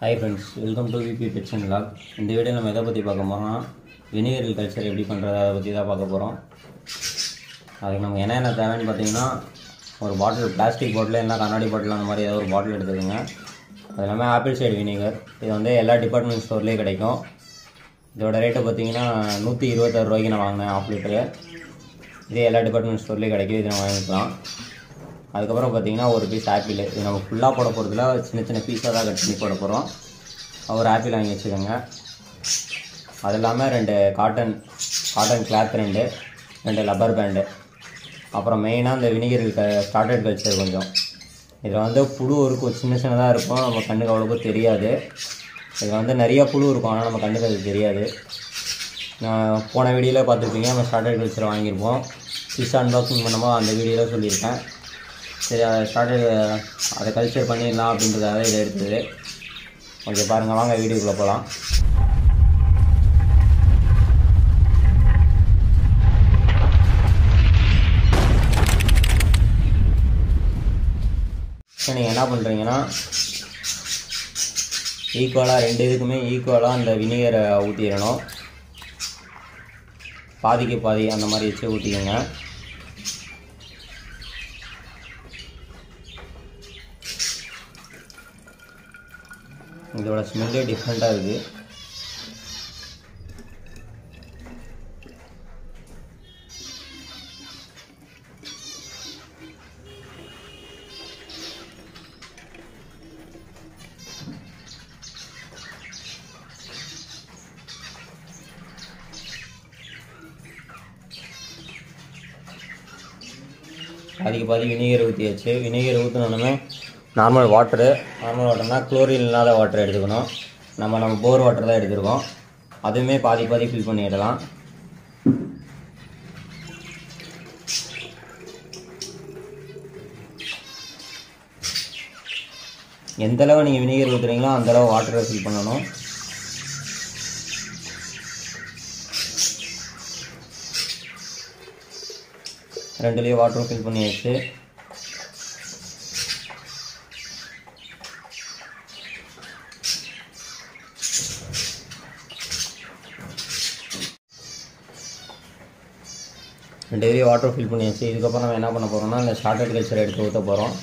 hi friends welcome to விபி பெட்சன் லாக் இந்த வீடியோ நம்ம எதை பற்றி பார்க்க போகிறோம்னா வினிகர் கல்ச்சர் எப்படி பண்ணுறது அதை பற்றி தான் பார்க்க போகிறோம் அதுக்கு நமக்கு என்னென்ன தேவைன்னு பார்த்தீங்கன்னா ஒரு பாட்டில் பிளாஸ்டிக் பாட்டில் இல்லை கண்ணாடி பாட்டில் அந்த மாதிரி ஏதாவது ஒரு பாட்டில் எடுத்துக்கோங்க அது இல்லாமல் ஆப்பிள் சைடு வினிகர் இது வந்து எல்லா டிபார்ட்மெண்ட் ஸ்டோர்லேயும் கிடைக்கும் இதோட ரேட்டு பார்த்தீங்கன்னா நூற்றி இருபத்தாறு ரூபாய்க்கு நான் வாங்கினேன் ஆஃப் லிட்டரு இதே எல்லா டிபார்ட்மெண்ட் ஸ்டோர்லேயும் கிடைக்கும் இதை நம்ம வாங்கிக்கலாம் அதுக்கப்புறம் பார்த்தீங்கன்னா ஒரு பீஸ் ஆப்பிள் இது நம்ம ஃபுல்லாக போட போகிறதுல சின்ன சின்ன பீஸாக தான் கட் பண்ணி போட போகிறோம் ஒரு ஆப்பிள் வாங்கி வச்சுக்கோங்க அது இல்லாமல் ரெண்டு காட்டன் காட்டன் கிளாத் ரெண்டு ரெண்டு லப்பர் பேண்டு அப்புறம் மெயினாக இந்த வினிகர் ஸ்டார்டட் கல்ச்சர் கொஞ்சம் இதில் வந்து புழு இருக்கும் சின்ன சின்னதாக இருக்கும் நம்ம கண்ணுக்கு அவ்வளோக்கும் தெரியாது இதில் வந்து நிறைய புழு இருக்கும் ஆனால் நம்ம கண்ணுக்கு அது தெரியாது நான் போன வீடியோவில் பார்த்துருப்பீங்க நம்ம ஸ்டார்டட் கல்ச்சர் வாங்கியிருப்போம் ஃபிஷ் அன்பாக்சிங் பண்ணும்போது அந்த வீடியோவில் சொல்லியிருக்கேன் சரி அதை ஸ்டார்டட் அதை கல்ச்சர் பண்ணிடலாம் அப்படின்றதால இதை எடுத்தது ஓகே பாருங்கள் வாங்க வீடியோக்குள்ளே போகலாம் நீங்கள் என்ன பண்ணுறீங்கன்னா ஈக்குவலாக ரெண்டு இதுக்குமே ஈக்குவலாக அந்த வினிகரை ஊற்றிடணும் பாதிக்கு பாதி அந்த மாதிரி வச்சு ஊற்றிக்கோங்க இதோட ஸ்மெல்லே டிஃப்ரெண்ட்டாக இருக்குது பாதிக்கு பாதி வினிகர் ஊற்றியாச்சு வினிகர் ஊற்றினோடனே நார்மல் வாட்டரு நார்மல் வாட்டர்னா குளோரின் இல்லாத வாட்டர் எடுத்துக்கணும் நம்ம நம்ம போர் வாட்டர் தான் எடுத்துருக்கோம் அதுவுமே பாதி பாதி ஃபில் பண்ணிடலாம் எந்த அளவு நீங்கள் வினிகர் ஊற்றுறீங்களோ அந்த அளவு வாட்டரை ஃபில் பண்ணணும் ரெண்டுலேயும் வாட்டரும் ஃபில் பண்ணியாச்சு ரெண்டு இதுலேயும் வாட்டர் ஃபில் பண்ணியாச்சு இதுக்கப்புறம் நம்ம என்ன பண்ண போகிறோம்னா இந்த ஸ்டார்டட் கல்ச்சர் எடுத்து ஊற்ற போகிறோம்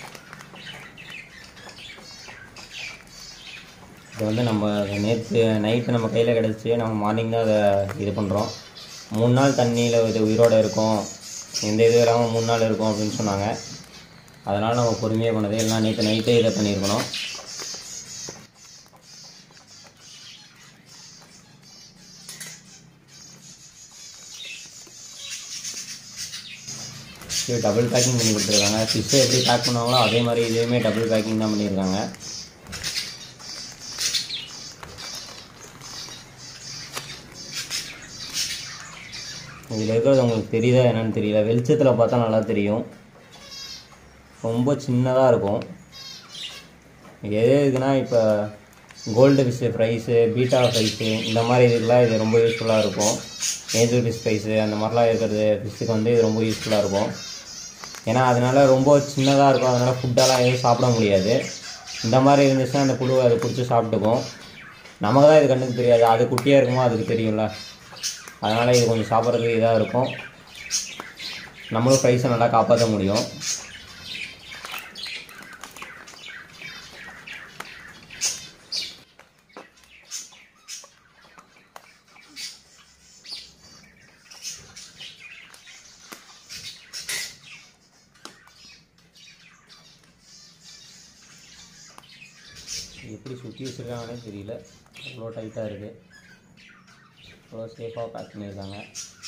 இது வந்து நம்ம நேற்று நைட்டு நம்ம கையில் கிடச்சி நம்ம மார்னிங் தான் அதை இது பண்ணுறோம் மூணு நாள் தண்ணியில் இது உயிரோடு இருக்கும் எந்த இது இல்லாமல் மூணு நாள் இருக்கும் அப்படின்னு சொன்னாங்க அதனால் நம்ம பொறுமையாக பண்ணது எல்லாம் நேற்று நைட்டே இதை பண்ணியிருக்கணும் இது டபுள் பேக்கிங் பண்ணி கொடுத்துருக்காங்க ஃபிஷ்ஷை எப்படி பேக் பண்ணுவாங்களோ அதே மாதிரி இதுவுமே டபுள் பேக்கிங் தான் பண்ணியிருக்காங்க இதில் இருக்கிறது உங்களுக்கு தெரியுதா என்னன்னு தெரியல வெளிச்சத்தில் பார்த்தா நல்லா தெரியும் ரொம்ப சின்னதாக இருக்கும் இது எது இருக்குன்னா இப்போ gold fish fries betta fries இந்த மாதிரி இதுக்கெலாம் இது ரொம்ப யூஸ்ஃபுல்லாக இருக்கும் ஏஞ்சல் ஃபிஷ் ஃப்ரைஸு அந்த மாதிரிலாம் இருக்கிறது ஃபிஷ்ஷுக்கு வந்து இது ரொம்ப யூஸ்ஃபுல்லாக இருக்கும் ஏன்னா அதனால ரொம்ப சின்னதாக இருக்கும் அதனால் ஃபுட்டெல்லாம் எதுவும் சாப்பிட முடியாது இந்த மாதிரி இருந்துச்சுன்னா அந்த புழு அதை பிடிச்சி சாப்பிட்டுக்கும் நமக்கு தான் இது கண்ணுக்கு தெரியாது அது குட்டியாக இருக்குமோ அதுக்கு தெரியும்ல அதனால் இது கொஞ்சம் சாப்பிட்றதுக்கு இதாக இருக்கும் நம்மளும் ப்ரைஸை நல்லா காப்பாற்ற முடியும் எப்படி சுற்றி வச்சுருக்காங்கன்னே தெரியல அவ்வளோ டைட்டாக இருக்குது அவ்வளோ சேஃபாக பேக் பண்ணியிருக்காங்க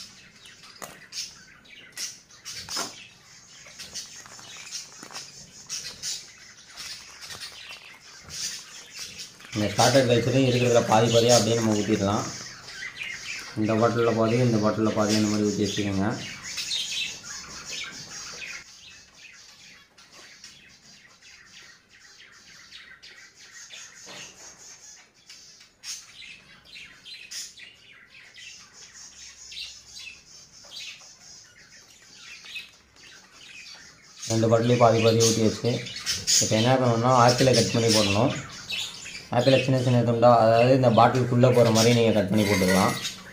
இந்த ஸ்டார்டர் கல்ச்சரையும் இருக்கிறதுல பாதி பாதியாக அப்படியே நம்ம ஊற்றிடலாம் இந்த பாட்டிலில் பாதி இந்த பாட்டிலில் பாதி அந்த மாதிரி ஊற்றி வச்சுக்கோங்க ரெண்டு பாட்டிலையும் பாதி பாதி ஊற்றி வச்சு இப்போ என்ன பண்ணணும்னா ஆப்பிளை கட் பண்ணி போடணும் ஆப்பிளை சின்ன சின்ன துண்டா அதாவது இந்த பாட்டிலுக்குள்ளே போகிற மாதிரி நீங்கள் கட் பண்ணி போட்டுக்கலாம்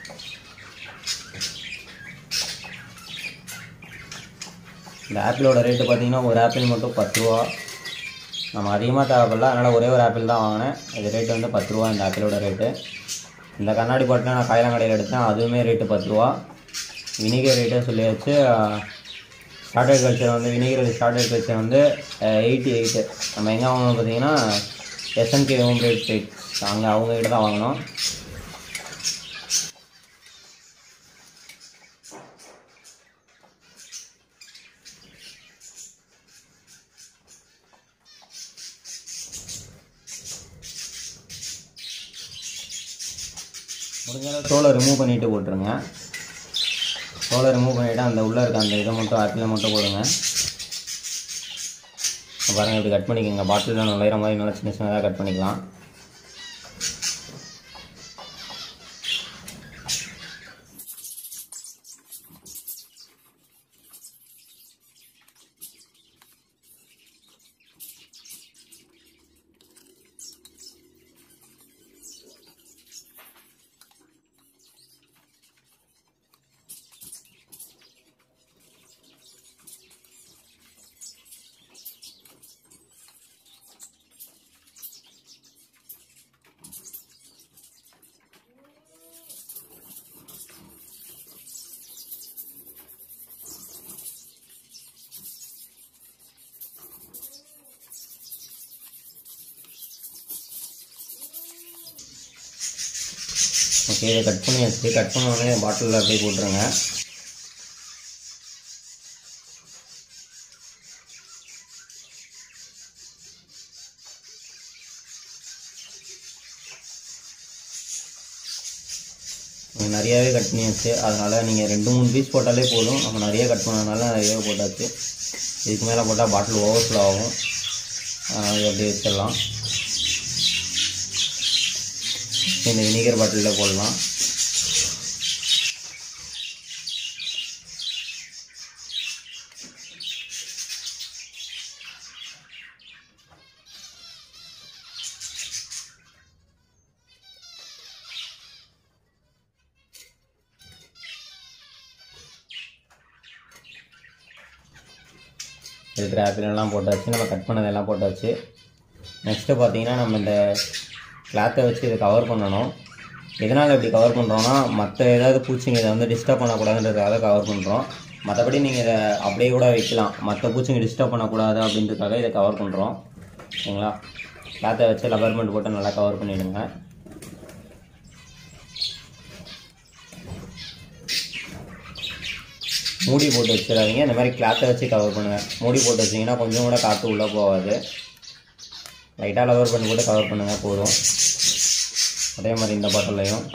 இந்த ஆப்பிளோட ரேட்டு பார்த்தீங்கன்னா ஒரு ஆப்பிள் மட்டும் பத்து ரூபா நம்ம அதிகமாக தேவைப்படல அதனால் ஒரே ஒரு ஆப்பிள் தான் வாங்கினேன் இது ரேட்டு வந்து பத்து ரூபா இந்த ஆப்பிளோட ரேட்டு இந்த கண்ணாடி பாட்டில் நான் காயலாங்கடையில் எடுத்தேன் அதுவுமே ரேட்டு பத்து ரூபா வினிகர் ரேட்டே சொல்லியாச்சு ஸ்டார்டர் கல்ச்சர் வந்து வினிகர் ஸ்டார்டர் கல்ச்சர் வந்து எயிட்டி எயிட்டு நம்ம எங்கே வாங்கணும் பார்த்தீங்கன்னா எஸ்என்கே ஹோம் ரேட் ஸ்ட்ரீட் அங்கே அவங்கக்கிட்ட தான் வாங்கினோம் முடிஞ்ச அளவு தோலை ரிமூவ் பண்ணிவிட்டு போட்டுருங்க தோலை ரிமூவ் பண்ணிவிட்டு அந்த உள்ளே இருக்க அந்த இதை மட்டும் ஆப்பிளை மட்டும் போடுங்க இப்ப பாருங்க இப்படி கட் பண்ணிக்கோங்க பாட்டிலில் நுழையிற மாதிரி நல்லா சின்ன சின்னதாக கட் பண்ணிக்கலாம் ஓகே இதை கட் பண்ணி வச்சு கட் பண்ண உடனே பாட்டிலில் அப்படியே போட்டுருங்க இது நிறையாவே கட் பண்ணியாச்சு அதனால் நீங்கள் ரெண்டு மூணு பீஸ் போட்டாலே போதும் நம்ம நிறைய கட் பண்ணதுனால நிறையவே போட்டாச்சு இதுக்கு மேலே போட்டால் பாட்டில் ஓவர்ஃப்ளோ ஆகும் அதனால் இது அப்படியே வச்சிடலாம் இந்த வினிகர் பாட்டிலில் போடலாம் இருக்கிற ஆப்பிள் எல்லாம் போட்டாச்சு நம்ம கட் பண்ணதெல்லாம் போட்டாச்சு நெக்ஸ்ட்டு பார்த்தீங்கன்னா நம்ம இந்த கிளாத்தை வச்சு இதை கவர் பண்ணணும் எதனால் இப்படி கவர் பண்ணுறோன்னா மற்ற ஏதாவது பூச்சிங்க இதை வந்து டிஸ்டர்ப் பண்ணக்கூடாதுன்றதுக்காக கவர் பண்ணுறோம் மற்றபடி நீங்கள் இதை அப்படியே கூட வைக்கலாம் மற்ற பூச்சிங்க டிஸ்டர்ப் பண்ணக்கூடாது அப்படின்றதுக்காக இதை கவர் பண்ணுறோம் ஓகேங்களா கிளாத்தை வச்சு லபர்மெண்ட் போட்டு நல்லா கவர் பண்ணிவிடுங்க மூடி போட்டு வச்சிடாதீங்க இந்த மாதிரி கிளாத்தை வச்சு கவர் பண்ணுங்கள் மூடி போட்டு வச்சிங்கன்னா கொஞ்சம் கூட காற்று உள்ளே போகாது லைட்டாக லவர் பண்ணி போட்டு கவர் பண்ணுங்கள் போதும் அதே மாதிரி இந்த பாட்டிலையும்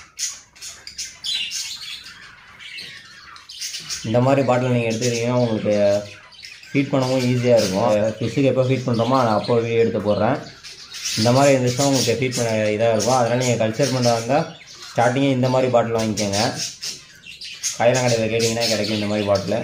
இந்த மாதிரி பாட்டில் நீங்கள் எடுத்துக்கிட்டீங்கன்னா உங்களுக்கு ஃபீட் பண்ணவும் ஈஸியாக இருக்கும் ஃபிஷ்ஷுக்கு எப்போ ஃபீட் பண்ணுறோமோ அதை அப்போ வீடியோ எடுத்து போடுறேன் இந்த மாதிரி இருந்துச்சுன்னா உங்களுக்கு ஃபீட் பண்ண இதாக இருக்கும் அதனால் நீங்கள் கல்ச்சர் பண்ண வந்தால் ஸ்டார்டிங்கே இந்த மாதிரி பாட்டில் வாங்கிக்கோங்க காயெல்லாம் கடையில் கேட்டிங்கன்னா கிடைக்கும் இந்த மாதிரி பாட்டில்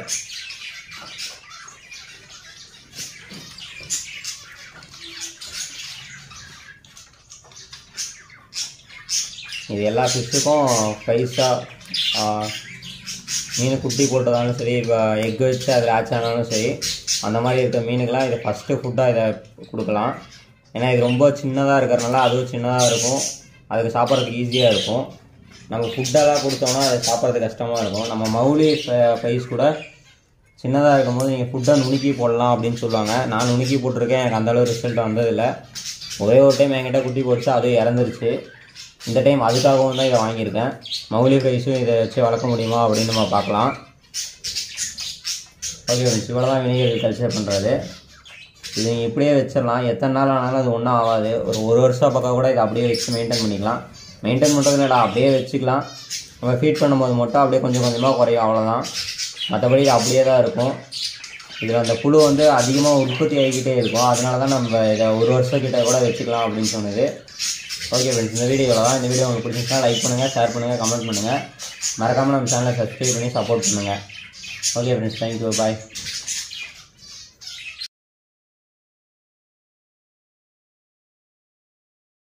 இது எல்லா ஃபிஷ்ஷுக்கும் ப்ரைஸாக மீன் குட்டி போட்டதாலும் சரி இப்போ எக் வச்சு அதில் ஆச் ஆனாலும் சரி அந்த மாதிரி இருக்க மீனுக்கெல்லாம் இதை ஃபஸ்ட்டு ஃபுட்டாக இதை கொடுக்கலாம் ஏன்னா இது ரொம்ப சின்னதாக இருக்கிறனால அதுவும் சின்னதாக இருக்கும் அதுக்கு சாப்பிட்றதுக்கு ஈஸியாக இருக்கும் நம்ம ஃபுட்டெல்லாம் கொடுத்தோம்னா அதை சாப்பிட்றது கஷ்டமாக இருக்கும் நம்ம மௌலி ப்ரைஸ் கூட சின்னதாக இருக்கும்போது நீங்கள் ஃபுட்டை நுணுக்கி போடலாம் அப்படின்னு சொல்லுவாங்க நான் நுணுக்கி போட்டிருக்கேன் எனக்கு அந்தளவு ரிசல்ட் வந்ததில்லை ஒரே ஒரு டைம் என்கிட்ட குட்டி போட்டுச்சு அதுவும் இறந்துருச்சு இந்த டைம் அதுக்காகவும் தான் இதை வாங்கியிருக்கேன் மௌலி ப்ரைஸும் இதை வச்சு வளர்க்க முடியுமா அப்படின்னு நம்ம பார்க்கலாம் ஓகே ஃப்ரெண்ட்ஸ் இவ்வளோ தான் வினிகர் கல்ச்சர் பண்ணுறது இது நீங்கள் இப்படியே வச்சிடலாம் எத்தனை நாள் ஆனாலும் அது ஒன்றும் ஆகாது ஒரு ஒரு வருஷம் பக்கம் கூட இதை அப்படியே வச்சு மெயின்டைன் பண்ணிக்கலாம் மெயின்டைன் பண்ணுறது இல்லை அப்படியே வச்சுக்கலாம் நம்ம ஃபீட் பண்ணும்போது மட்டும் அப்படியே கொஞ்சம் கொஞ்சமாக குறையும் அவ்வளோதான் மற்றபடி இது அப்படியே தான் இருக்கும் இதில் அந்த புழு வந்து அதிகமாக உற்பத்தி ஆகிக்கிட்டே இருக்கும் அதனால தான் நம்ம இதை ஒரு வருஷம் கிட்ட கூட வச்சுக்கலாம் அப்படின்னு சொன்னது ஓகே ஃப்ரெண்ட்ஸ் இந்த வீடியோவில் தான் இந்த வீடியோ உங்களுக்கு பிடிச்சிருந்தா லைக் பண்ணுங்கள் ஷேர் பண்ணுங்கள் கமெண்ட் பண்ணுங்கள் மறக்காமல் நம்ம சேனலை சப்ஸ்கிரைப் பண்ணி சப்போர்ட் பண்ணுங்கள் ஓகே ஃப்ரெண்ட்ஸ் தேங்க்யூ பாய்